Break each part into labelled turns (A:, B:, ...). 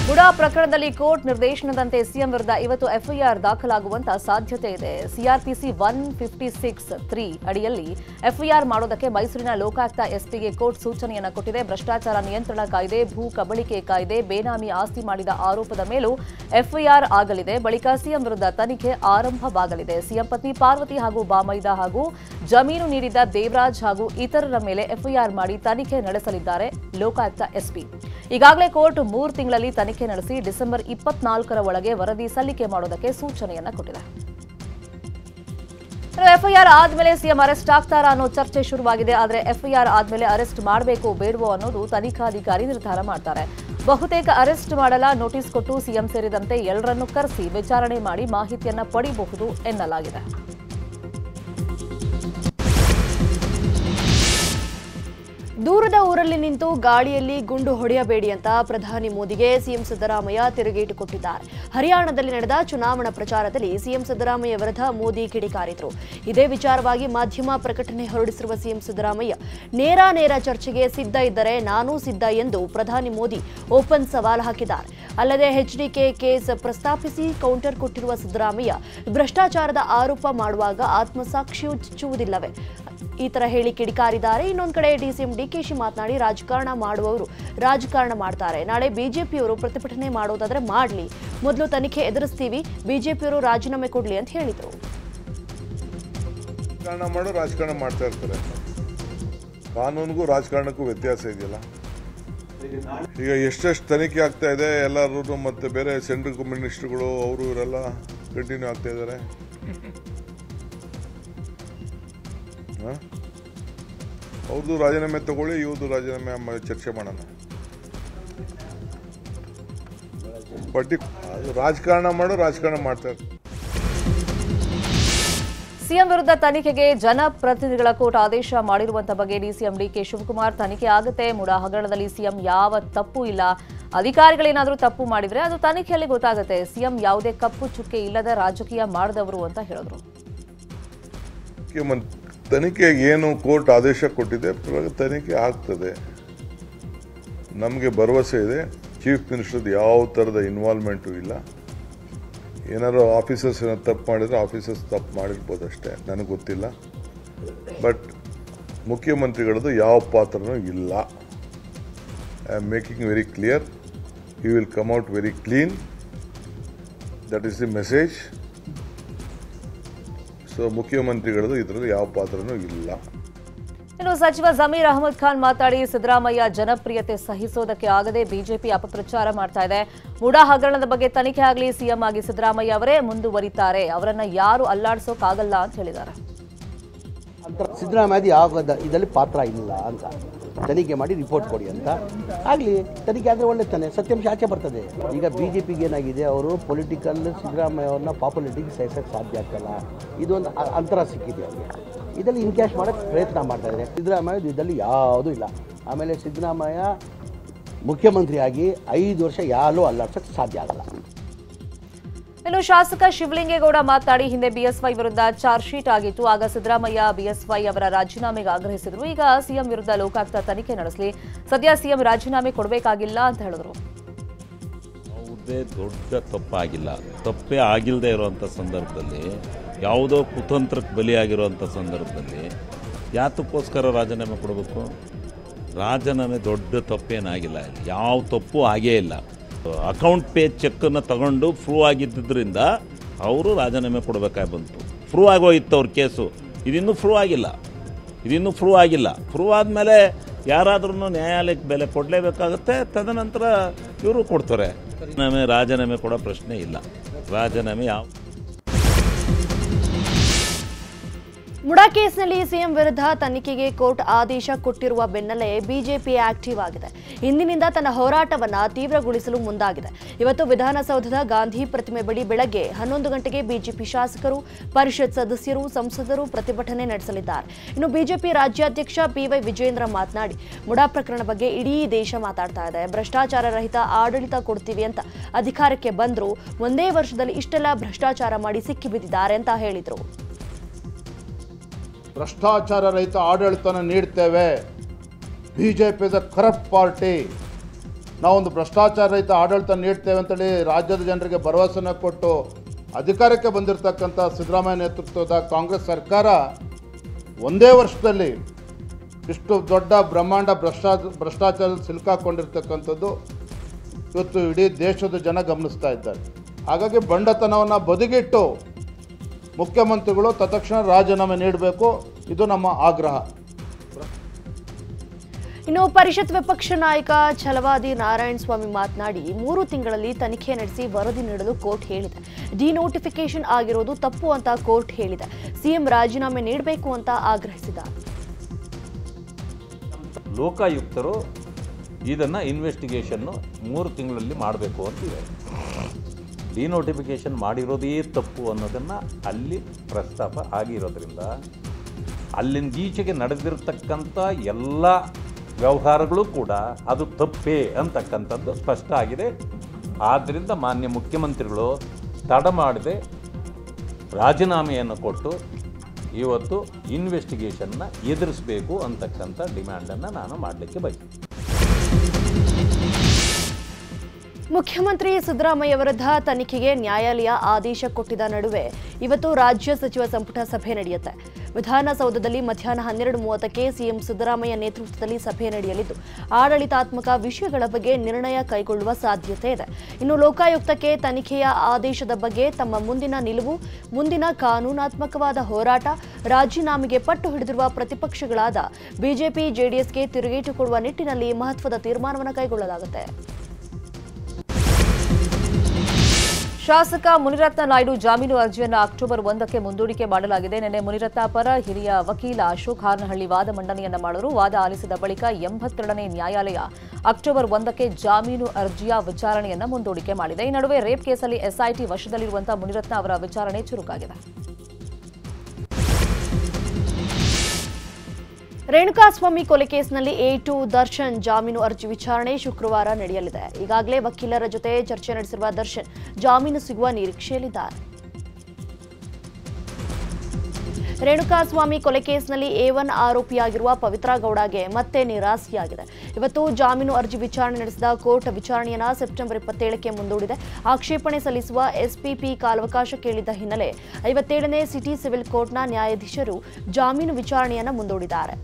A: ಬುಡಾ ಪ್ರಕರಣದಲ್ಲಿ ಕೋರ್ಟ್ ನಿರ್ದೇಶನದಂತೆ ಸಿಎಂ ವಿರುದ್ಧ ಇವತ್ತು ಎಫ್ಐಆರ್ ದಾಖಲಾಗುವಂತ ಸಾಧ್ಯತೆ ಇದೆ CrPC one fifty six three ಅಡಿಯಲ್ಲಿ ಎಫ್ಐಆರ್ ಮಾಡೋದಕ್ಕೆ ಮೈಸೂರಿನ ಲೋಕಾಯುಕ್ತ ಎಸ್ಪಿಗೆ ಕೋರ್ಟ್ ಸೂಚನೆಯನ್ನ ಕೊಟ್ಟಿದೆ ಭ್ರಷ್ಟಾಚಾರ ನಿಯಂತ್ರಣ ಕಾಯ್ದೆ ಭೂ ಕಬಳಿಕೆ ಕಾಯ್ದೆ ಬೇನಾಮಿ ಆಸ್ತಿ ಮಾಡಿದ ಆರೋಪದ ಮೇಲೂ ಎಫ್ಐಆರ್ ಆಗಲಿದೆ ಬಳಿಕ ಸಿಎಂ ವಿರುದ್ಧ ತನಿಖೆ ಆರಂಭವಾಗಲಿದೆ ಸಿಎಂ ಪತ್ನಿ ಪಾರ್ವತಿ ಹಾಗೂ ಬಾಮೈದ ಹಾಗೂ ಜಮೀನು ನೀಡಿದ ದೇವರಾಜ್ ಹಾಗೂ ಇತರರ ಮೇಲೆ ಎಫ್ಐಆರ್ ಮಾಡಿ ತನಿಖೆ ನಡೆಸಲಿದ್ದಾರೆ ಲೋಕಾಯುಕ್ತ ಎಸ್ಪಿ ಈಗಾಗಲೇ ಕೋರ್ಟ್ ಮೂರು ತಿಂಗಳಲ್ಲಿ ತನಿಖೆ ನಡೆಸಿ ಡಿಸೆಂಬರ್ ಇಪ್ಪತ್ನಾಲ್ಕರ ಒಳಗೆ ವರದಿ ಸಲ್ಲಿಕೆ ಮಾಡೋದಕ್ಕೆ ಸೂಚನೆಯನ್ನ ಕೊಟ್ಟಿದೆ ಎಫ್ಐಆರ್ ಆದ್ಮೇಲೆ ಸಿಎಂ ಅರೆಸ್ಟ್ ಆಗ್ತಾರಾ ಅನ್ನೋ ಚರ್ಚೆ ಶುರುವಾಗಿದೆ ಆದರೆ ಎಫ್ಐಆರ್ ಆದ್ಮೇಲೆ ಅರೆಸ್ಟ್ ಮಾಡಬೇಕು ಬೇಡವೋ ಅನ್ನೋದು ತನಿಖಾಧಿಕಾರಿ ನಿರ್ಧಾರ ಮಾಡ್ತಾರೆ ಬಹುತೇಕ ಅರೆಸ್ಟ್ ಮಾಡಲ್ಲ ನೋಟಿಸ್ ಕೊಟ್ಟು ಸಿಎಂ ಸೇರಿದಂತೆ ಎಲ್ಲರನ್ನೂ ಕರೆಸಿ ವಿಚಾರಣೆ ಮಾಡಿ ಮಾಹಿತಿಯನ್ನ ಪಡಿಬಹುದು ಎನ್ನಲಾಗಿದೆ
B: ದೂರದ ಊರಲ್ಲಿ ನಿಂತು ಗಾಳಿಯಲ್ಲಿ ಗುಂಡು ಹೊಡೆಯಬೇಡಿ ಅಂತ ಪ್ರಧಾನಿ ಮೋದಿಗೆ ಸಿಎಂ ಸಿದ್ದರಾಮಯ್ಯ ತಿರುಗೇಟು ಕೊಟ್ಟಿದ್ದಾರೆ ಹರಿಯಾಣದಲ್ಲಿ ನಡೆದ ಚುನಾವಣಾ ಪ್ರಚಾರದಲ್ಲಿ ಸಿಎಂ ಸಿದ್ದರಾಮಯ್ಯ ವಿರುದ್ಧ ಮೋದಿ ಕಿಡಿಕಾರಿದ್ರು ಇದೇ ವಿಚಾರವಾಗಿ ಮಾಧ್ಯಮ ಪ್ರಕಟಣೆ ಹೊರಡಿಸಿರುವ ಸಿಎಂ ಸಿದ್ದರಾಮಯ್ಯ ನೇರ ನೇರ ಚರ್ಚೆಗೆ ಸಿದ್ಧ ಇದ್ದರೆ ನಾನೂ ಸಿದ್ಧ ಎಂದು ಪ್ರಧಾನಿ ಮೋದಿ ಓಪನ್ ಸವಾಲ್ ಹಾಕಿದ್ದಾರೆ ಅಲ್ಲದೆ ಎಚ್ಡಿಕೆ ಕೇಸ್ ಪ್ರಸ್ತಾಪಿಸಿ ಕೌಂಟರ್ ಕೊಟ್ಟಿರುವ ಸಿದ್ದರಾಮಯ್ಯ ಭ್ರಷ್ಟಾಚಾರದ ಆರೋಪ ಮಾಡುವಾಗ ಆತ್ಮಸಾಕ್ಷಿಯೂ ಚುಚ್ಚುವುದಿಲ್ಲವೇ ಈ ತರ ಹೇಳಿ ಕಿಡಿಕಾರಿದ್ದಾರೆ ಇನ್ನೊಂದ್ ಕಡೆ ಡಿಸಿಎಂ ಡಿಕೆಶಿ ಮಾತನಾಡಿ ರಾಜಕಾರಣ ಮಾಡುವವರು ರಾಜಕಾರಣ ಮಾಡ್ತಾರೆ ನಾಳೆ ಬಿಜೆಪಿಯವರು ಪ್ರತಿಭಟನೆ ಮಾಡೋದಾದ್ರೆ ಮಾಡ್ಲಿ ಮೊದಲು ತನಿಖೆ ಎದುರಿಸ್ತೀವಿ ಬಿಜೆಪಿಯವರು ರಾಜೀನಾಮೆ ಕೊಡ್ಲಿ ಅಂತ ಹೇಳಿದ್ರು
C: ರಾಜಕಾರಣ ಮಾಡೋ ರಾಜಕಾರಣ ಮಾಡ್ತಾ ಇರ್ತಾರೆ ಕಾನೂನಿಗೂ ರಾಜಕಾರಣಕ್ಕೂ ವ್ಯತ್ಯಾಸ ಇದೆಯಲ್ಲ ಈಗ ಎಷ್ಟೆಷ್ಟು ತನಿಖೆ ಆಗ್ತಾ ಇದೆ ಎಲ್ಲರೂ ಮತ್ತೆ ಬೇರೆ ಸೆಂಟ್ರಲ್ ಮಿನಿಸ್ಟರ್ಗಳು ಅವರು ಇವರೆಲ್ಲ ಕಂಟಿನ್ಯೂ ಆಗ್ತಾ ಇದ್ದಾರೆ ಅವ್ರದ್ದು ರಾಜೀನಾಮೆ ತಗೊಳ್ಳಿ ಇವ್ರದ್ದು ರಾಜೀನಾಮೆ ಮ- ಚರ್ಚೆ ಮಾಡೋಣ ಪಟ್ಟಿ ಅದು ರಾಜಕಾರಣ ಮಾಡೋ ರಾಜಕಾರಣ ಮಾಡ್ತಾ ಇರ್ತಾರೆ
A: ಸಿಎಂ ವಿರುದ್ಧ ತನಿಖೆಗೆ ಜನಪ್ರತಿನಿಧಿಗಳ ಕೋರ್ಟ್ ಆದೇಶ ಮಾಡಿರುವಂತ ಬಗ್ಗೆ ಡಿಸಿಎಂ ಡಿಕೆ ಶಿವಕುಮಾರ್ ತನಿಖೆ ಆಗುತ್ತೆ ಮುಡಾ ಹಗರಣದಲ್ಲಿ ಸಿಎಂ ಯಾವ ತಪ್ಪು ಇಲ್ಲ ಅಧಿಕಾರಿಗಳೇನಾದರೂ ತಪ್ಪು ಮಾಡಿದ್ರೆ ಅದು ತನಿಖೆಯಲ್ಲಿ ಗೊತ್ತಾಗುತ್ತೆ ಸಿಎಂ ಯಾವುದೇ ಕಪ್ಪು ಚುಕ್ಕೆ ಇಲ್ಲದ ರಾಜಕೀಯ ಮಾಡಿದವರು ಅಂತ ಹೇಳಿದ್ರು
C: ಮುಖ್ಯಮಂತ್ರಿ ತನಿಖೆಗೆ ಏನು ಕೋರ್ಟ್ ಆದೇಶ ಕೊಟ್ಟಿದೆ ಪ್ರಕಾರ ತನಿಖೆ ಆಗ್ತದೆ ನಮಗೆ ಭರವಸೆ ಇದೆ ಚೀಫ್ ಮಿನಿಸ್ಟರ್ದು ಯಾವ ಥರದ ಇನ್ವಾಲ್ವ್ಮೆಂಟು ಇಲ್ಲ ಏನಾದ್ರು ಆಫೀಸರ್ಸ್ ಏನಾದ್ರು ತಪ್ಪು ಮಾಡಿದ್ರೆ ಆಫೀಸರ್ಸ್ ತಪ್ಪು ಮಾಡಿರ್ಬೋದು ಅಷ್ಟೇ ನನಗೆ ಗೊತ್ತಿಲ್ಲ ಬಟ್ ಮುಖ್ಯಮಂತ್ರಿಗಳದ್ದು ಯಾವ ಪಾತ್ರನೂ ಇಲ್ಲ I am making very clear you will come out very clean that is the message so ಮುಖ್ಯಮಂತ್ರಿಗಳದ್ದು ಇದರಲ್ಲಿ ಯಾವ ಪಾತ್ರನೂ ಇಲ್ಲ
A: ಇನ್ನು ಸಚಿವ ಜಮೀರ್ ಅಹಮದ್ ಖಾನ್ ಮಾತಾಡಿ ಸಿದ್ದರಾಮಯ್ಯ ಜನಪ್ರಿಯತೆ ಸಹಿಸೋದಕ್ಕೆ ಆಗದೆ ಬಿಜೆಪಿ ಅಪಪ್ರಚಾರ ಮಾಡ್ತಾ ಇದೆ ಮುಡಾ ಹಗರಣದ ಬಗ್ಗೆ ತನಿಖೆ ಆಗಲಿ ಸಿಎಂ ಆಗಿ ಸಿದ್ದರಾಮಯ್ಯ ಅವರೇ ಮುಂದುವರಿತಾರೆ ಅವರನ್ನ ಯಾರು ಅಲ್ಲಾಡ್ಸೋಕಾಗಲ್ಲ ಅಂತ ಹೇಳಿದ್ದಾರೆ
D: ಅಂತ ಸಿದ್ದರಾಮಯ್ಯ ಯಾವ ಇದರಲ್ಲಿ ಪಾತ್ರ ಇಲ್ಲ ಅಂತ ತನಿಖೆ ಮಾಡಿ ರಿಪೋರ್ಟ್ ಕೊಡಿ ಅಂತ ಆಗಲಿ ತನಿಖೆ ಆದರೆ ಒಳ್ಳೆ ತಾನೆ ಸತ್ಯಾಂಶ ಆಚೆ ಬರ್ತದೆ ಈಗ ಬಿ ಜೆ ಪಿಗೆ ಏನಾಗಿದೆ ಅವರು ಪೊಲಿಟಿಕಲ್ ಸಿದ್ದರಾಮಯ್ಯ ಅವ್ರನ್ನ ಪಾಪ್ಯುಲಿಟಿಗೆ ಸಹಿಸೋಕ್ಕೆ ಸಾಧ್ಯ ಆಗ್ತಲ್ಲ ಇದೊಂದು ಅ- ಅಂತರ ಸಿಕ್ಕಿದೆ ಅವರಿಗೆ ಇದರಲ್ಲಿ ಇನ್ಕ್ಯಾಶ್ ಮಾಡೋಕ್ಕೆ ಪ್ರಯತ್ನ ಮಾಡ್ತಾ ಇದ್ದಾರೆ ಸಿದ್ದರಾಮಯ್ಯ ಇದರಲ್ಲಿ ಯಾವುದೂ ಇಲ್ಲ ಆಮೇಲೆ ಸಿದ್ದರಾಮಯ್ಯ ಮುಖ್ಯಮಂತ್ರಿಯಾಗಿ ಐದು ವರ್ಷ ಯಾರೂ ಅಲ್ಲಾಡ್ಸೋಕ್ಕೆ ಸಾಧ್ಯ ಆಗಲ್ಲ
A: ಇನ್ನು ಶಾಸಕ ಶಿವಲಿಂಗೇಗೌಡ ಮಾತನಾಡಿ ಹಿಂದೆ ಬಿಎಸ್ವೈ ವಿರುದ್ಧ ಚಾರ್ಜ್ ಶೀಟ್ ಆಗಿತ್ತು ಆಗ ಸಿದ್ದರಾಮಯ್ಯ ಬಿಎಸ್ವೈ ಅವರ ರಾಜೀನಾಮೆಗೆ ಆಗ್ರಹಿಸಿದ್ರು ಈಗ ಸಿಎಂ ವಿರುದ್ಧ ಲೋಕಾಯುಕ್ತ ತನಿಖೆ ನಡೆಸಲಿ ಸದ್ಯ ಸಿಎಂ ರಾಜೀನಾಮೆ ಕೊಡಬೇಕಾಗಿಲ್ಲ ಅಂತ ಹೇಳಿದ್ರು
E: ಯಾವುದೇ ದೊಡ್ಡ ತಪ್ಪಾಗಿಲ್ಲ ತಪ್ಪೇ ಆಗಿಲ್ಲದೆ ಇರುವಂಥ ಸಂದರ್ಭದಲ್ಲಿ ಯಾವುದೋ ಕುತಂತ್ರಕ್ಕೆ ಬಲಿಯಾಗಿರುವಂಥ ಸಂದರ್ಭದಲ್ಲಿ ಯಾತಕ್ಕೋಸ್ಕರ ರಾಜೀನಾಮೆ ಕೊಡಬೇಕು ರಾಜೀನಾಮೆ ದೊಡ್ಡ ತಪ್ಪೇನಾಗಿಲ್ಲ ಇಲ್ಲಿ ಯಾವ ತಪ್ಪು ಆಗೇ ಇಲ್ಲ ಅಕೌಂಟ್ ಪೇ ಚೆಕ್ಕನ್ನು ತಗೊಂಡು ಪ್ರೂವ್ ಆಗಿದ್ದರಿಂದ ಅವರು ರಾಜೀನಾಮೆ ಕೊಡಬೇಕಾಗಿ ಬಂತು ಪ್ರೂವ್ ಆಗೋಗಿತ್ತು ಅವ್ರ ಕೇಸು ಇದಿನ್ನೂ ಪ್ರೂವ್ ಆಗಿಲ್ಲ ಇದಿನ್ನೂ ಪ್ರೂವ್ ಆಗಿಲ್ಲ ಪ್ರೂವ್ ಆದಮೇಲೆ ಯಾರಾದ್ರೂ ನ್ಯಾಯಾಲಯಕ್ಕೆ ಬೆಲೆ ಕೊಡಲೇಬೇಕಾಗುತ್ತೆ ತದನಂತರ ಇವರು ಕೊಡ್ತಾರೆ ರಾಜೀನಾಮೆ ರಾಜೀನಾಮೆ ಕೊಡೋ ಪ್ರಶ್ನೆ ಇಲ್ಲ ರಾಜೀನಾಮೆ ಯಾವ
B: ಮುಡಾ ಕೇಸ್ನಲ್ಲಿ ಸಿಎಂ ವಿರುದ್ಧ ತನಿಖೆಗೆ ಕೋರ್ಟ್ ಆದೇಶ ಕೊಟ್ಟಿರುವ ಬೆನ್ನಲ್ಲೇ ಬಿಜೆಪಿ ಆಕ್ಟಿವ್ ಆಗಿದೆ ಇಂದಿನಿಂದ ತನ್ನ ಹೋರಾಟವನ್ನ ತೀವ್ರಗೊಳಿಸಲು ಮುಂದಾಗಿದೆ ಇವತ್ತು ವಿಧಾನಸೌಧದ ಗಾಂಧಿ ಪ್ರತಿಮೆ ಬಳಿ ಬೆಳಗ್ಗೆ ಹನ್ನೊಂದು ಗಂಟೆಗೆ ಬಿಜೆಪಿ ಶಾಸಕರು ಪರಿಷತ್ ಸದಸ್ಯರು ಸಂಸದರು ಪ್ರತಿಭಟನೆ ನಡೆಸಲಿದ್ದಾರೆ ಇನ್ನು ಬಿಜೆಪಿ ರಾಜ್ಯಾಧ್ಯಕ್ಷ ಬಿವೈ ವಿಜೇಂದ್ರ ಮಾತನಾಡಿ ಮುಡಾ ಪ್ರಕರಣ ಬಗ್ಗೆ ಇಡೀ ದೇಶ ಮಾತಾಡ್ತಾ ಇದೆ ಭ್ರಷ್ಟಾಚಾರ ರಹಿತ ಆಡಳಿತ ಕೊಡ್ತೀವಿ ಅಂತ ಅಧಿಕಾರಕ್ಕೆ ಬಂದ್ರು ಒಂದೇ ವರ್ಷದಲ್ಲಿ ಇಷ್ಟೆಲ್ಲ ಭ್ರಷ್ಟಾಚಾರ ಮಾಡಿ ಸಿಕ್ಕಿಬಿದ್ದಿದ್ದಾರೆ ಅಂತ ಹೇಳಿದ್ರು
F: ಭ್ರಷ್ಟಾಚಾರ ರಹಿತ ಆಡಳಿತನ ನೀಡ್ತೇವೆ B J P is a corrupt party ನಾವೊಂದು ಭ್ರಷ್ಟಾಚಾರ ರಹಿತ ಆಡಳಿತ ನೀಡ್ತೇವೆ ಅಂತೇಳಿ ರಾಜ್ಯದ ಜನರಿಗೆ ಭರವಸೆನ ಕೊಟ್ಟು ಅಧಿಕಾರಕ್ಕೆ ಬಂದಿರತಕ್ಕಂಥ ಸಿದ್ದರಾಮಯ್ಯ ನೇತೃತ್ವದ ಕಾಂಗ್ರೆಸ್ ಸರ್ಕಾರ ಒಂದೇ ವರ್ಷದಲ್ಲಿ ಇಷ್ಟು ದೊಡ್ಡ ಬ್ರಹ್ಮಾಂಡ ಭ್ರಷ್ಟಾ ಭ್ರಷ್ಟಾಚಾರದಲ್ಲಿ ಸಿಲುಕಾಕೊಂಡಿರ್ತಕ್ಕಂಥದ್ದು ಇವತ್ತು ಇಡೀ ದೇಶದ ಜನ ಗಮನಿಸ್ತಾ ಇದ್ದಾರೆ ಹಾಗಾಗಿ ಬಂಡತನವನ್ನು ಬದಿಗಿಟ್ಟು ಮುಖ್ಯಮಂತ್ರಿಗಳು ತತ್ಕ್ಷಣ ರಾಜೀನಾಮೆ ನೀಡಬೇಕು ಇದು ನಮ್ಮ ಆಗ್ರಹ
B: ಇನ್ನು ಪರಿಷತ್ ವಿಪಕ್ಷ ನಾಯಕ ಛಲವಾದಿ ನಾರಾಯಣ ಸ್ವಾಮಿ ಮಾತನಾಡಿ ಮೂರು ತಿಂಗಳಲ್ಲಿ ತನಿಖೆ ನಡೆಸಿ ವರದಿ ನೀಡಲು ಕೋರ್ಟ್ ಹೇಳಿದೆ ಡಿನೋಟಿಫಿಕೇಶನ್ ಆಗಿರೋದು ತಪ್ಪು ಅಂತ ಕೋರ್ಟ್ ಹೇಳಿದೆ ಸಿಎಂ ರಾಜೀನಾಮೆ ನೀಡಬೇಕು ಅಂತ ಆಗ್ರಹಿಸಿದ್ದಾರೆ
E: ಲೋಕಾಯುಕ್ತರು ಇದನ್ನು ಇನ್ವೆಸ್ಟಿಗೇಷನ್ನು ಮೂರು ತಿಂಗಳಲ್ಲಿ ಮಾಡಬೇಕು ಅಂತಿದೆ ಡಿನೋಟಿಫಿಕೇಷನ್ ಮಾಡಿರೋದೇ ತಪ್ಪು ಅನ್ನೋದನ್ನು ಅಲ್ಲಿ ಪ್ರಸ್ತಾಪ ಆಗಿರೋದ್ರಿಂದ ಅಲ್ಲಿಂದ ಈಚೆಗೆ ನಡೆದಿರ್ತಕ್ಕಂಥ ಎಲ್ಲ ವ್ಯವಹಾರಗಳು ಕೂಡ ಅದು ತಪ್ಪೇ ಅಂತಕ್ಕಂಥದ್ದು ಸ್ಪಷ್ಟ ಆಗಿದೆ ಆದ್ದರಿಂದ ಮಾನ್ಯ ಮುಖ್ಯಮಂತ್ರಿಗಳು ತಡ ಮಾಡದೆ ರಾಜೀನಾಮೆಯನ್ನು ಕೊಟ್ಟು ಇವತ್ತು ಇನ್ವೆಸ್ಟಿಗೇಷನ್ನ ಎದುರಿಸಬೇಕು ಅಂತಕ್ಕಂಥ ಡಿಮ್ಯಾಂಡನ್ನು ನಾನು ಮಾಡಲಿಕ್ಕೆ ಬಯಸ್ತೀನಿ
B: ಮುಖ್ಯಮಂತ್ರಿ ಸಿದ್ದರಾಮಯ್ಯ ವಿರುದ್ಧ ತನಿಖೆಗೆ ನ್ಯಾಯಾಲಯ ಆದೇಶ ಕೊಟ್ಟಿದ್ದ ನಡುವೆ ಇವತ್ತು ರಾಜ್ಯ ಸಚಿವ ಸಂಪುಟ ಸಭೆ ನಡೆಯುತ್ತೆ ವಿಧಾನಸೌಧದಲ್ಲಿ ಮಧ್ಯಾಹ್ನ ಹನ್ನೆರಡು ಮೂವತ್ತಕ್ಕೆ ಸಿಎಂ ಸಿದ್ದರಾಮಯ್ಯ ನೇತೃತ್ವದಲ್ಲಿ ಸಭೆ ನಡೆಯಲಿದ್ದು ಆಡಳಿತಾತ್ಮಕ ವಿಷಯಗಳ ಬಗ್ಗೆ ನಿರ್ಣಯ ಕೈಗೊಳ್ಳುವ ಸಾಧ್ಯತೆ ಇದೆ ಇನ್ನು ಲೋಕಾಯುಕ್ತಕ್ಕೆ ತನಿಖೆಯ ಆದೇಶದ ಬಗ್ಗೆ ತಮ್ಮ ಮುಂದಿನ ನಿಲುವು ಮುಂದಿನ ಕಾನೂನಾತ್ಮಕವಾದ ಹೋರಾಟ ರಾಜೀನಾಮೆಗೆ ಪಟ್ಟು ಹಿಡಿದಿರುವ ಪ್ರತಿಪಕ್ಷಗಳಾದ ಬಿಜೆಪಿ ಜೆಡಿಎಸ್ಗೆ ತಿರುಗೇಟು ಕೊಡುವ ನಿಟ್ಟಿನಲ್ಲಿ ಮಹತ್ವದ ತೀರ್ಮಾನವನ್ನು ಕೈಗೊಳ್ಳಲಾಗುತ್ತೆ
A: ಶಾಸಕ ಮುನಿರತ್ನ ನಾಯ್ಡು ಜಾಮೀನು ಅರ್ಜಿಯನ್ನು ಅಕ್ಟೋಬರ್ ಒಂದಕ್ಕೆ ಮುಂದೂಡಿಕೆ ಮಾಡಲಾಗಿದೆ ನಿನ್ನೆ ಮುನಿರತ್ನ ಪರ ಹಿರಿಯ ವಕೀಲ ಅಶೋಕ್ ಹಾರ್ನಹಳ್ಳಿ ವಾದ ಮಂಡನೆಯನ್ನ ಮಾಡಲು ವಾದ ಆಲಿಸಿದ ಬಳಿಕ ಎಂಬತ್ತೆರಡನೇ ನ್ಯಾಯಾಲಯ ಅಕ್ಟೋಬರ್ ಒಂದಕ್ಕೆ ಜಾಮೀನು ಅರ್ಜಿಯ ವಿಚಾರಣೆಯನ್ನ ಮುಂದೂಡಿಕೆ ಮಾಡಿದೆ ಈ ನಡುವೆ ರೇಪ್ ಕೇಸಲ್ಲಿ ಎಸ್ಐಟಿ ವಶದಲ್ಲಿರುವಂತಹ ಮುನಿರತ್ನ ಅವರ ವಿಚಾರಣೆ ಚುರುಕಾಗಿದೆ
B: ರೇಣುಕಾಸ್ವಾಮಿ ಕೊಲೆ ಕೇಸ್ನಲ್ಲಿ ಎ ಟು ದರ್ಶನ್ ಜಾಮೀನು ಅರ್ಜಿ ವಿಚಾರಣೆ ಶುಕ್ರವಾರ ನಡೆಯಲಿದೆ ಈಗಾಗಲೇ ವಕೀಲರ ಜೊತೆ ಚರ್ಚೆ ನಡೆಸಿರುವ ದರ್ಶನ್ ಜಾಮೀನು ಸಿಗುವ ನಿರೀಕ್ಷೆಯಲ್ಲಿದ್ದಾರೆ ರೇಣುಕಾಸ್ವಾಮಿ ಕೊಲೆ ಕೇಸ್ನಲ್ಲಿ ಎ ಒನ್ ಆರೋಪಿಯಾಗಿರುವ ಪವಿತ್ರ ಗೌಡಗೆ ಮತ್ತೆ ನಿರಾಸೆಯಾಗಿದೆ ಇವತ್ತು ಜಾಮೀನು ಅರ್ಜಿ ವಿಚಾರಣೆ ನಡೆಸಿದ ಕೋರ್ಟ್ ವಿಚಾರಣೆಯನ್ನ ಸೆಪ್ಟೆಂಬರ್ ಇಪ್ಪತ್ತೇಳಕ್ಕೆ ಮುಂದೂಡಿದೆ ಆಕ್ಷೇಪಣೆ ಸಲ್ಲಿಸುವ ಎಸ್ಪಿಪಿ ಕಾಲಾವಕಾಶ ಕೇಳಿದ್ದ ಹಿನ್ನೆಲೆ ಐವತ್ತೇಳನೇ ಸಿಟಿ ಸಿವಿಲ್ ಕೋರ್ಟ್ನ ನ್ಯಾಯಾಧೀಶರು ಜಾಮೀನು ವಿಚಾರಣೆಯನ್ನ ಮುಂದೂಡಿದ್ದಾರೆ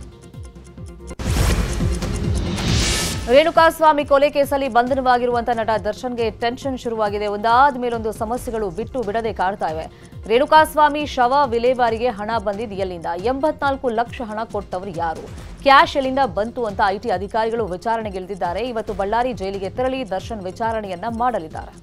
A: ರೇಣುಕಾಸ್ವಾಮಿ ಕೊಲೆ ಕೇಸಲ್ಲಿ ಬಂಧನವಾಗಿರುವಂತಹ ನಟ ದರ್ಶನ್ಗೆ ಟೆನ್ಷನ್ ಶುರುವಾಗಿದೆ ಒಂದಾದ ಮೇಲೊಂದು ಸಮಸ್ಯೆಗಳು ಬಿಟ್ಟು ಬಿಡದೆ ಕಾಡ್ತಾ ಇವೆ ರೇಣುಕಾಸ್ವಾಮಿ ಶವ ವಿಲೇವಾರಿಗೆ ಹಣ ಬಂದಿದ್ದು ಎಲ್ಲಿಂದ ಎಂಬತ್ನಾಲ್ಕು ಲಕ್ಷ ಹಣ ಕೊಟ್ಟವರು ಯಾರು ಕ್ಯಾಶ್ ಎಲ್ಲಿಂದ ಬಂತು ಅಂತ ಐಟಿ ಅಧಿಕಾರಿಗಳು ವಿಚಾರಣೆಗಿಳಿದಿದ್ದಾರೆ ಇವತ್ತು ಬಳ್ಳಾರಿ ಜೈಲಿಗೆ ತೆರಳಿ ದರ್ಶನ್ ವಿಚಾರಣೆಯನ್ನ ಮಾಡಲಿದ್ದಾರೆ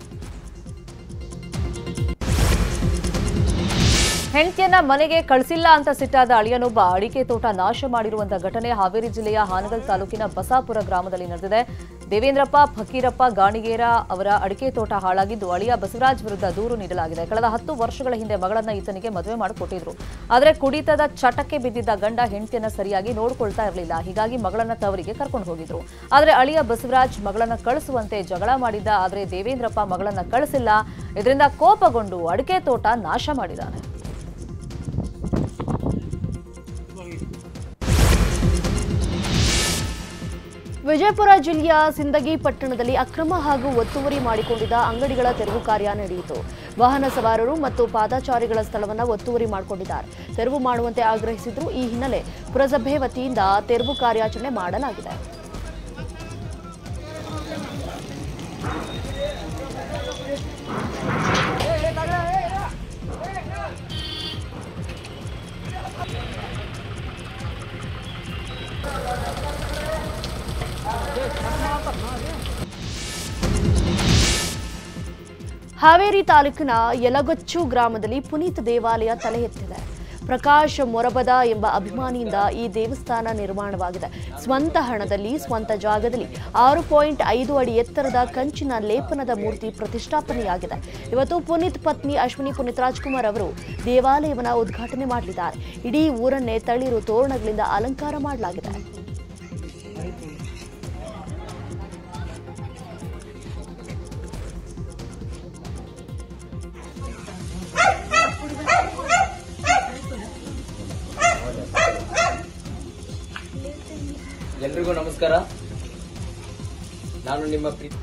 A: ಹೆಂಡತಿಯನ್ನ ಮನೆಗೆ ಕಳಿಸಿಲ್ಲ ಅಂತ ಸಿಟ್ಟಾದ ಅಳಿಯನೊಬ್ಬ ಅಡಿಕೆ ತೋಟ ನಾಶ ಮಾಡಿರುವಂತಹ ಘಟನೆ ಹಾವೇರಿ ಜಿಲ್ಲೆಯ ಹಾನಗಲ್ ತಾಲೂಕಿನ ಬಸಾಪುರ ಗ್ರಾಮದಲ್ಲಿ ನಡೆದಿದೆ ದೇವೇಂದ್ರಪ್ಪ ಫಕೀರಪ್ಪ ಗಾಣಿಗೇರ ಅವರ ಅಡಿಕೆ ತೋಟ ಹಾಳಾಗಿದ್ದು ಅಳಿಯ ಬಸವರಾಜ್ ವಿರುದ್ಧ ದೂರು ನೀಡಲಾಗಿದೆ ಕಳೆದ ಹತ್ತು ವರ್ಷಗಳ ಹಿಂದೆ ಮಗಳನ್ನ ಈತನಿಗೆ ಮದುವೆ ಮಾಡಿಕೊಟ್ಟಿದ್ರು ಆದರೆ ಕುಡಿತದ ಚಟಕ್ಕೆ ಬಿದ್ದಿದ್ದ ಗಂಡ ಹೆಂಡತಿಯನ್ನ ಸರಿಯಾಗಿ ನೋಡ್ಕೊಳ್ತಾ ಇರಲಿಲ್ಲ ಹೀಗಾಗಿ ಮಗಳನ್ನ ತವರಿಗೆ ಕರ್ಕೊಂಡು ಹೋಗಿದ್ರು ಆದರೆ ಅಳಿಯ ಬಸವರಾಜ್ ಮಗಳನ್ನ ಕಳಿಸುವಂತೆ ಜಗಳ ಮಾಡಿದ್ದ ಆದರೆ ದೇವೇಂದ್ರಪ್ಪ ಮಗಳನ್ನ ಕಳಿಸಿಲ್ಲ ಇದರಿಂದ ಕೋಪಗೊಂಡು ಅಡಿಕೆ ತೋಟ ನಾಶ ಮಾಡಿದ್ದಾನೆ
B: ವಿಜಯಪುರ ಜಿಲ್ಲೆಯ ಸಿಂದಗಿ ಪಟ್ಟಣದಲ್ಲಿ ಅಕ್ರಮ ಹಾಗೂ ಒತ್ತುವರಿ ಮಾಡಿಕೊಂಡಿದ್ದ ಅಂಗಡಿಗಳ ತೆರವು ಕಾರ್ಯ ನಡೆಯಿತು ವಾಹನ ಸವಾರರು ಮತ್ತು ಪಾದಚಾರಿಗಳ ಸ್ಥಳವನ್ನು ಒತ್ತುವರಿ ಮಾಡಿಕೊಂಡಿದ್ದಾರೆ ತೆರವು ಮಾಡುವಂತೆ ಆಗ್ರಹಿಸಿದ್ರು ಈ ಹಿನ್ನೆಲೆ ಪುರಸಭೆ ವತಿಯಿಂದ ತೆರವು ಕಾರ್ಯಾಚರಣೆ ಮಾಡಲಾಗಿದೆ ಹಾವೇರಿ ತಾಲೂಕಿನ ಯಲಗಚ್ಚು ಗ್ರಾಮದಲ್ಲಿ ಪುನೀತ್ ದೇವಾಲಯ ತಲೆ ಎತ್ತಿದೆ ಪ್ರಕಾಶ್ ಮೊರಬದ ಎಂಬ ಅಭಿಮಾನಿಯಿಂದ ಈ ದೇವಸ್ಥಾನ ನಿರ್ಮಾಣವಾಗಿದೆ ಸ್ವಂತ ಹಣದಲ್ಲಿ ಸ್ವಂತ ಜಾಗದಲ್ಲಿ ಆರು ಪಾಯಿಂಟ್ ಐದು ಅಡಿ ಎತ್ತರದ ಕಂಚಿನ ಲೇಪನದ ಮೂರ್ತಿ ಪ್ರತಿಷ್ಠಾಪನೆಯಾಗಿದೆ ಇವತ್ತು ಪುನೀತ್ ಪತ್ನಿ ಅಶ್ವಿನಿ ಪುನೀತ್ ರಾಜ್ಕುಮಾರ್ ಅವರು ದೇವಾಲಯವನ್ನು ಉದ್ಘಾಟನೆ ಮಾಡಲಿದ್ದಾರೆ ಇಡೀ ಊರನ್ನೇ ತಳಿರು ತೋರಣಗಳಿಂದ ಅಲಂಕಾರ ಮಾಡಲಾಗಿದೆ
G: ಎಲ್ರಿಗೂ ನಮಸ್ಕಾರ ನಾನು ನಿಮ್ಮ ಪ್ರೀತಿ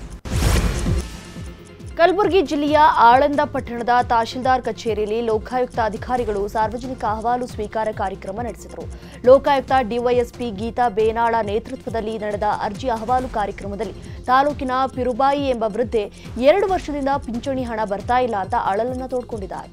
B: ಕಲಬುರಗಿ ಜಿಲ್ಲೆಯ ಆಳಂದ ಪಟ್ಟಣದ ತಹಶೀಲ್ದಾರ್ ಕಚೇರಿಯಲ್ಲಿ ಲೋಕಾಯುಕ್ತ ಅಧಿಕಾರಿಗಳು ಸಾರ್ವಜನಿಕ ಅಹವಾಲು ಸ್ವೀಕಾರ ಕಾರ್ಯಕ್ರಮ ನಡೆಸಿದರು ಲೋಕಾಯುಕ್ತ ಡಿವೈಎಸ್ಪಿ ಗೀತಾ ಬೇನಾಳ ನೇತೃತ್ವದಲ್ಲಿ ನಡೆದ ಅರ್ಜಿ ಅಹವಾಲು ಕಾರ್ಯಕ್ರಮದಲ್ಲಿ ತಾಲೂಕಿನ ಪಿರುಬಾಯಿ ಎಂಬ ವೃದ್ಧೆ ಎರಡು ವರ್ಷದಿಂದ ಪಿಂಚಣಿ ಹಣ ಬರ್ತಾ ಇಲ್ಲ ಅಂತ ಅಳಲನ್ನ ತೋಡ್ಕೊಂಡಿದ್ದಾರೆ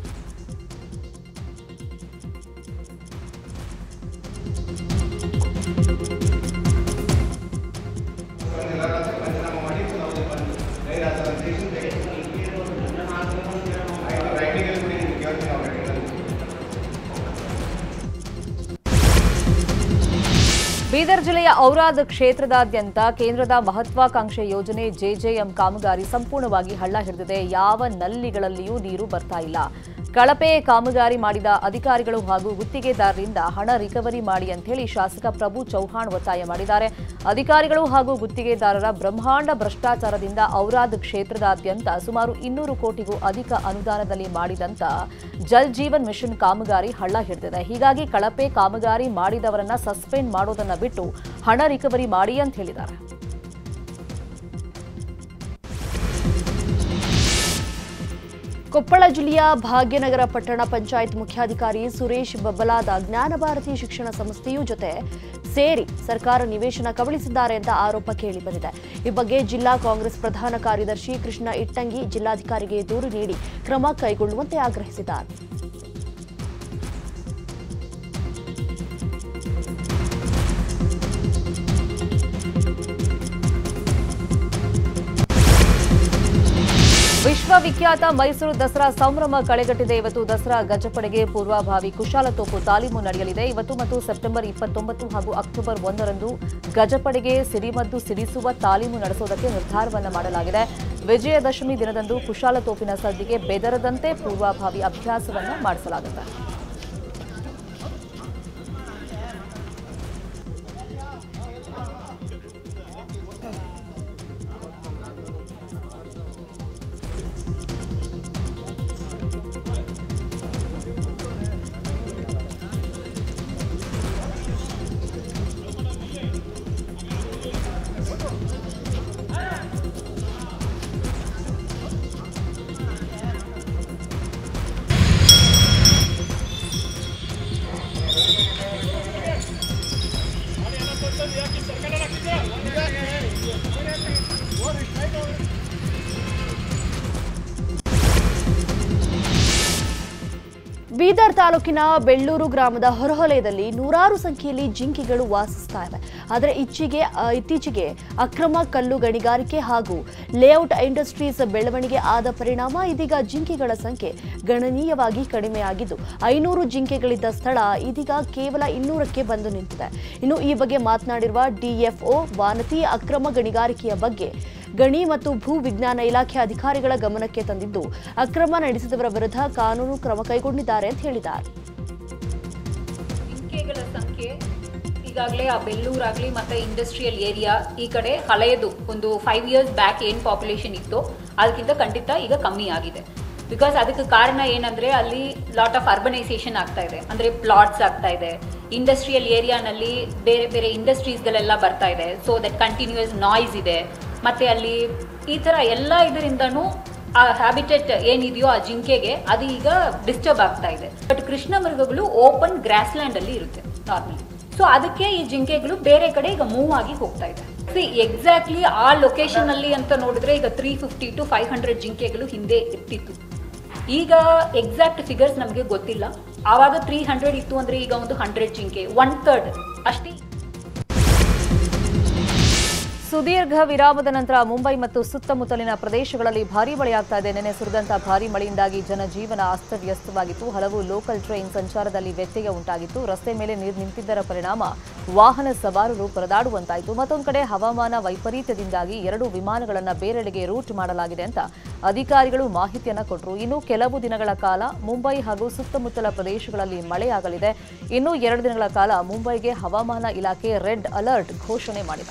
A: ಬೀದರ್ ಜಿಲ್ಲೆಯ ಔರಾದ್ ಕ್ಷೇತ್ರದಾದ್ಯಂತ ಕೇಂದ್ರದ ಮಹತ್ವಾಕಾಂಕ್ಷೆ ಯೋಜನೆ ಜೆಜೆಎಂ ಕಾಮಗಾರಿ ಸಂಪೂರ್ಣವಾಗಿ ಹಳ್ಳ ಹಿಡಿದಿದೆ ಯಾವ ನಲ್ಲಿಗಳಲ್ಲಿಯೂ ನೀರು ಬರ್ತಾ ಇಲ್ಲ ಕಳಪೆ ಕಾಮಗಾರಿ ಮಾಡಿದ ಅಧಿಕಾರಿಗಳು ಹಾಗೂ ಗುತ್ತಿಗೆದಾರರಿಂದ ಹಣ ರಿಕವರಿ ಮಾಡಿ ಅಂತ ಹೇಳಿ ಶಾಸಕ ಪ್ರಭು ಚೌಹಾಣ್ ಒತ್ತಾಯ ಮಾಡಿದ್ದಾರೆ ಅಧಿಕಾರಿಗಳು ಹಾಗೂ ಗುತ್ತಿಗೆದಾರರ ಬ್ರಹ್ಮಾಂಡ ಭ್ರಷ್ಟಾಚಾರದಿಂದ ಔರಾದ್ ಕ್ಷೇತ್ರದಾದ್ಯಂತ ಸುಮಾರು ಇನ್ನೂರು ಕೋಟಿಗೂ ಅಧಿಕ ಅನುದಾನದಲ್ಲಿ ಮಾಡಿದಂತ ಜಲ್ ಜೀವನ್ ಮಿಷನ್ ಕಾಮಗಾರಿ ಹಳ್ಳ ಹಿಡಿದಿದೆ ಹೀಗಾಗಿ ಕಳಪೆ ಕಾಮಗಾರಿ ಮಾಡಿದವರನ್ನ ಸಸ್ಪೆಂಡ್ ಮಾಡೋದನ್ನ ಬಿಟ್ಟು ಹಣ ರಿಕವರಿ ಮಾಡಿ ಅಂತ ಹೇಳಿದ್ದಾರೆ
B: ಕೊಪ್ಪಳ ಜಿಲ್ಲೆಯ ಭಾಗ್ಯನಗರ ಪಟ್ಟಣ ಪಂಚಾಯತ್ ಮುಖ್ಯಾಧಿಕಾರಿ ಸುರೇಶ್ ಬಬ್ಬಲಾದ ಜ್ಞಾನ ಭಾರತಿ ಶಿಕ್ಷಣ ಸಂಸ್ಥೆಯೂ ಜೊತೆ ಸೇರಿ ಸರ್ಕಾರ ನಿವೇಶನ ಕಬಳಿಸಿದ್ದಾರೆ ಅಂತ ಆರೋಪ ಕೇಳಿಬಂದಿದೆ ಈ ಬಗ್ಗೆ ಜಿಲ್ಲಾ ಕಾಂಗ್ರೆಸ್ ಪ್ರಧಾನ ಕಾರ್ಯದರ್ಶಿ ಕೃಷ್ಣ ಇಟ್ಟಂಗಿ ಜಿಲ್ಲಾಧಿಕಾರಿಗೆ ದೂರು ನೀಡಿ ಕ್ರಮ ಕೈಗೊಳ್ಳುವಂತೆ ಆಗ್ರಹಿಸಿದ್ದಾರೆ
A: ವಿಶ್ವವಿಖ್ಯಾತ ಮೈಸೂರು ದಸರಾ ಸಂಭ್ರಮ ಕಳೆಗಟ್ಟಿದೆ ಇವತ್ತು ದಸರಾ ಗಜಪಡೆಗೆ ಪೂರ್ವಭಾವಿ ಕುಶಾಲತೋಪು ತಾಲೀಮು ನಡೆಯಲಿದೆ ಇವತ್ತು ಮತ್ತು ಸೆಪ್ಟೆಂಬರ್ ಇಪ್ಪತ್ತೊಂಬತ್ತು ಹಾಗೂ ಅಕ್ಟೋಬರ್ ಒಂದರಂದು ಗಜಪಡೆಗೆ ಸಿಡಿಮದ್ದು ಸಿಡಿಸುವ ತಾಲೀಮು ನಡೆಸುವುದಕ್ಕೆ ನಿರ್ಧಾರವನ್ನು ಮಾಡಲಾಗಿದೆ ವಿಜಯದಶಮಿ ದಿನದಂದು ಕುಶಾಲತೋಪಿನ ಸದ್ದಿಗೆ ಬೆದರದಂತೆ ಪೂರ್ವಭಾವಿ ಅಭ್ಯಾಸವನ್ನು ಮಾಡಿಸಲಾಗುತ್ತೆ
B: ಬೀದರ್ ತಾಲೂಕಿನ ಬೆಳ್ಳೂರು ಗ್ರಾಮದ ಹೊರವಲಯದಲ್ಲಿ ನೂರಾರು ಸಂಖ್ಯೆಯಲ್ಲಿ ಜಿಂಕೆಗಳು ವಾಸಿಸ್ತಾ ಇವೆ ಆದರೆ ಇಚ್ಚಿಗೆ ಆ, ಇತ್ತೀಚೆಗೆ ಅಕ್ರಮ ಕಲ್ಲು ಗಣಿಗಾರಿಕೆ ಹಾಗೂ ಲೇಔಟ್ ಇಂಡಸ್ಟ್ರೀಸ್ ಬೆಳವಣಿಗೆ ಆದ ಪರಿಣಾಮ ಇದೀಗ ಜಿಂಕೆಗಳ ಸಂಖ್ಯೆ ಗಣನೀಯವಾಗಿ ಕಡಿಮೆಯಾಗಿದ್ದು ಐನೂರು ಜಿಂಕೆಗಳಿದ್ದ ಸ್ಥಳ ಇದೀಗ ಕೇವಲ ಇನ್ನೂರಕ್ಕೆ ಬಂದು ನಿಂತಿದೆ ಇನ್ನು ಈ ಬಗ್ಗೆ ಮಾತನಾಡಿರುವ ಡಿಎಫ್ಒ ವಾನತಿ ಅಕ್ರಮ ಗಣಿಗಾರಿಕೆಯ ಬಗ್ಗೆ ಗಣಿ ಮತ್ತು ಭೂ ವಿಜ್ಞಾನ ಇಲಾಖೆ ಅಧಿಕಾರಿಗಳ ಗಮನಕ್ಕೆ ತಂದಿದ್ದು ಅಕ್ರಮ ನಡೆಸಿದವರ ವಿರುದ್ಧ ಕಾನೂನು ಕ್ರಮ ಕೈಗೊಂಡಿದ್ದಾರೆ ಅಂತ ಹೇಳಿದ್ದಾರೆ
H: ಜಿಂಕೆಗಳ ಸಂಖ್ಯೆ ಈಗಾಗಲೇ ಆ ಬೆಳ್ಳೂರಾಗಲಿ ಮತ್ತು ಇಂಡಸ್ಟ್ರಿಯಲ್ ಏರಿಯಾ ಈ ಕಡೆ ಹಳೆಯದು ಒಂದು ಫೈವ್ ಇಯರ್ಸ್ ಬ್ಯಾಕ್ ಏನು ಪಾಪ್ಯುಲೇಷನ್ ಇತ್ತು ಅದಕ್ಕಿಂತ ಖಂಡಿತ ಈಗ ಕಮ್ಮಿ ಆಗಿದೆ ಬಿಕಾಸ್ ಅದಕ್ಕೆ ಕಾರಣ ಏನಂದ್ರೆ ಅಲ್ಲಿ ಲಾಟ್ ಆಫ್ ಅರ್ಬನೈಸೇಷನ್ ಆಗ್ತಾ ಇದೆ ಅಂದ್ರೆ ಪ್ಲಾಟ್ಸ್ ಆಗ್ತಾ ಇದೆ ಇಂಡಸ್ಟ್ರಿಯಲ್ ಏರಿಯಾನಲ್ಲಿ ಬೇರೆ ಬೇರೆ ಇಂಡಸ್ಟ್ರೀಸ್ಗಳೆಲ್ಲ ಬರ್ತಾ ಇದೆ ಸೊ ದಟ್ ಕಂಟಿನ್ಯೂಸ್ ನಾಯ್ಸ್ ಇದೆ ಮತ್ತೆ ಅಲ್ಲಿ ಈ ಥರ ಎಲ್ಲ ಇದರಿಂದನೂ ಆ ಹ್ಯಾಬಿಟೆಟ್ ಏನಿದೆಯೋ ಆ ಜಿಂಕೆಗೆ ಅದು ಈಗ ಡಿಸ್ಟರ್ಬ್ ಆಗ್ತಾ ಇದೆ ಬಟ್ ಕೃಷ್ಣ ಮೃಗಗಳು ಓಪನ್ ಗ್ರಾಸ್ ಲ್ಯಾಂಡ್ ಅಲ್ಲಿ ಇರುತ್ತೆ ನಾರ್ಮಲಿ ಸೊ ಅದಕ್ಕೆ ಈ ಜಿಂಕೆಗಳು ಬೇರೆ ಕಡೆ ಈಗ ಮೂವ್ ಆಗಿ ಹೋಗ್ತಾ ಇದೆ ಎಕ್ಸಾಕ್ಟ್ಲಿ ಆ ಲೊಕೇಶನ್ ಅಲ್ಲಿ ಅಂತ ನೋಡಿದ್ರೆ ಈಗ three fifty to five hundred ಜಿಂಕೆಗಳು ಹಿಂದೆ ಇರ್ತಿತ್ತು ಈಗ ಎಕ್ಸಾಕ್ಟ್ ಫಿಗರ್ಸ್ ನಮಗೆ ಗೊತ್ತಿಲ್ಲ ಆವಾಗ ತ್ರೀ ಹಂಡ್ರೆಡ್ ಇತ್ತು ಅಂದ್ರೆ ಈಗ ಒಂದು ಹಂಡ್ರೆಡ್ ಜಿಂಕೆ ಒನ್ ಥರ್ಡ್ ಅಷ್ಟೇ
A: ಸುದೀರ್ಘ ವಿರಾಮದ ನಂತರ ಮುಂಬೈ ಮತ್ತು ಸುತ್ತಮುತ್ತಲಿನ ಪ್ರದೇಶಗಳಲ್ಲಿ ಭಾರೀ ಮಳೆಯಾಗ್ತಾ ಇದೆ ನೆನೆ ಸುರಿದಂತಹ ಭಾರೀ ಮಳೆಯಿಂದಾಗಿ ಜನಜೀವನ ಅಸ್ತವ್ಯಸ್ತವಾಗಿತ್ತು ಹಲವು ಲೋಕಲ್ ಟ್ರೈನ್ ಸಂಚಾರದಲ್ಲಿ ವ್ಯತ್ಯಯ ಉಂಟಾಗಿತ್ತು ರಸ್ತೆ ಮೇಲೆ ನೀರು ನಿಂತಿದ್ದರ ಪರಿಣಾಮ ವಾಹನ ಸವಾರರು ಪರದಾಡುವಂತಾಯಿತು ಮತ್ತೊಂದು ಕಡೆ ಹವಾಮಾನ ವೈಪರೀತ್ಯದಿಂದಾಗಿ ಎರಡು ವಿಮಾನಗಳನ್ನು ಬೇರೆಡೆಗೆ ರೂಟ್ ಮಾಡಲಾಗಿದೆ ಅಂತ ಅಧಿಕಾರಿಗಳು ಮಾಹಿತಿಯನ್ನ ಕೊಟ್ಟರು ಇನ್ನು ಕೆಲವು ದಿನಗಳ ಕಾಲ ಮುಂಬೈ ಹಾಗೂ ಸುತ್ತಮುತ್ತಲ ಪ್ರದೇಶಗಳಲ್ಲಿ ಮಳೆಯಾಗಲಿದೆ ಇನ್ನು ಎರಡು ದಿನಗಳ ಕಾಲ ಮುಂಬೈಗೆ ಹವಾಮಾನ ಇಲಾಖೆ ರೆಡ್ ಅಲರ್ಟ್ ಘೋಷಣೆ ಮಾಡಿದೆ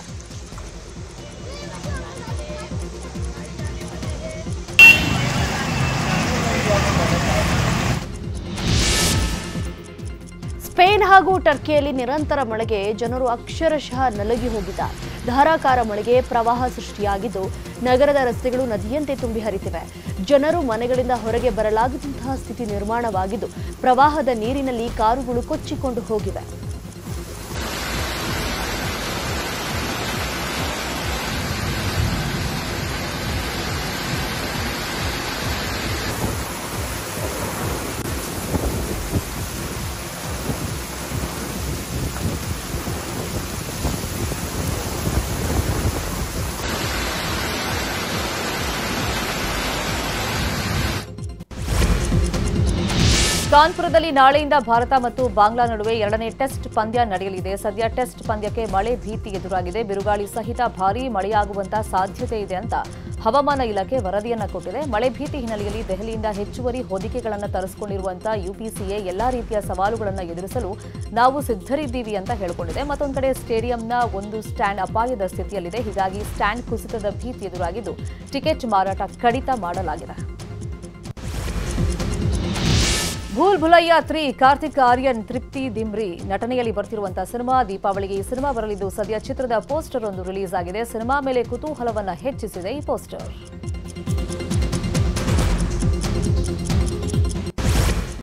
B: ಸ್ಪೇನ್ ಹಾಗೂ ಟರ್ಕಿಯಲ್ಲಿ ನಿರಂತರ ಮಳೆಗೆ ಜನರು ಅಕ್ಷರಶಃ ನಲಗಿ ಹೋಗಿದ್ದಾರೆ ಧಾರಾಕಾರ ಮಳೆಗೆ ಪ್ರವಾಹ ಸೃಷ್ಟಿಯಾಗಿದ್ದು ನಗರದ ರಸ್ತೆಗಳು ನದಿಯಂತೆ ತುಂಬಿ ಹರಿತಿವೆ ಜನರು ಮನೆಗಳಿಂದ ಹೊರಗೆ ಬರಲಾಗದಂತಹ ಸ್ಥಿತಿ ನಿರ್ಮಾಣವಾಗಿದ್ದು ಪ್ರವಾಹದ ನೀರಿನಲ್ಲಿ ಕಾರುಗಳು ಕೊಚ್ಚಿಕೊಂಡು ಹೋಗಿವೆ
A: ಕಾನ್ಪುರದಲ್ಲಿ ನಾಳೆಯಿಂದ ಭಾರತ ಮತ್ತು ಬಾಂಗ್ಲಾ ನಡುವೆ ಎರಡನೇ ಟೆಸ್ಟ್ ಪಂದ್ಯ ನಡೆಯಲಿದೆ ಸದ್ಯ ಟೆಸ್ಟ್ ಪಂದ್ಯಕ್ಕೆ ಮಳೆ ಭೀತಿ ಎದುರಾಗಿದೆ ಬಿರುಗಾಳಿ ಸಹಿತ ಭಾರೀ ಮಳೆಯಾಗುವಂತ ಸಾಧ್ಯತೆ ಇದೆ ಅಂತ ಹವಾಮಾನ ಇಲಾಖೆ ವರದಿಯನ್ನ ಕೊಟ್ಟಿದೆ ಮಳೆ ಭೀತಿ ಹಿನ್ನೆಲೆಯಲ್ಲಿ ದೆಹಲಿಯಿಂದ ಹೆಚ್ಚುವರಿ ಹೊದಿಕೆಗಳನ್ನು ತರಿಸಿಕೊಂಡಿರುವಂತಹ ಯುಪಿಸಿಎ ಎಲ್ಲಾ ರೀತಿಯ ಸವಾಲುಗಳನ್ನು ಎದುರಿಸಲು ನಾವು ಸಿದ್ಧರಿದ್ದೀವಿ ಅಂತ ಹೇಳಿಕೊಂಡಿದೆ ಮತ್ತೊಂದು ಕಡೆ ಸ್ಟೇಡಿಯಂನ ಒಂದು ಸ್ಟ್ಯಾಂಡ್ ಅಪಾಯದ ಸ್ಥಿತಿಯಲ್ಲಿದೆ ಹೀಗಾಗಿ ಸ್ಟ್ಯಾಂಡ್ ಕುಸಿತದ ಭೀತಿ ಎದುರಾಗಿದ್ದು ಟಿಕೆಟ್ ಮಾರಾಟ ಕಡಿತ ಮಾಡಲಾಗಿದೆ ಭೂಲ್ ಭುಲಯ್ಯ ತ್ರೀ ಕಾರ್ತಿಕ್ ಆರ್ಯನ್ ತೃಪ್ತಿ ದಿಮ್ರಿ ನಟನೆಯಲ್ಲಿ ಬರ್ತಿರುವಂತಹ ಸಿನಿಮಾ ದೀಪಾವಳಿಗೆ ಈ ಸಿನಿಮಾ ಬರಲಿದ್ದು ಸದ್ಯ ಚಿತ್ರದ ಪೋಸ್ಟರ್ ಒಂದು ರಿಲೀಸ್ ಆಗಿದೆ ಸಿನಿಮಾ ಮೇಲೆ ಕುತೂಹಲವನ್ನ ಹೆಚ್ಚಿಸಿದೆ ಈ ಪೋಸ್ಟರ್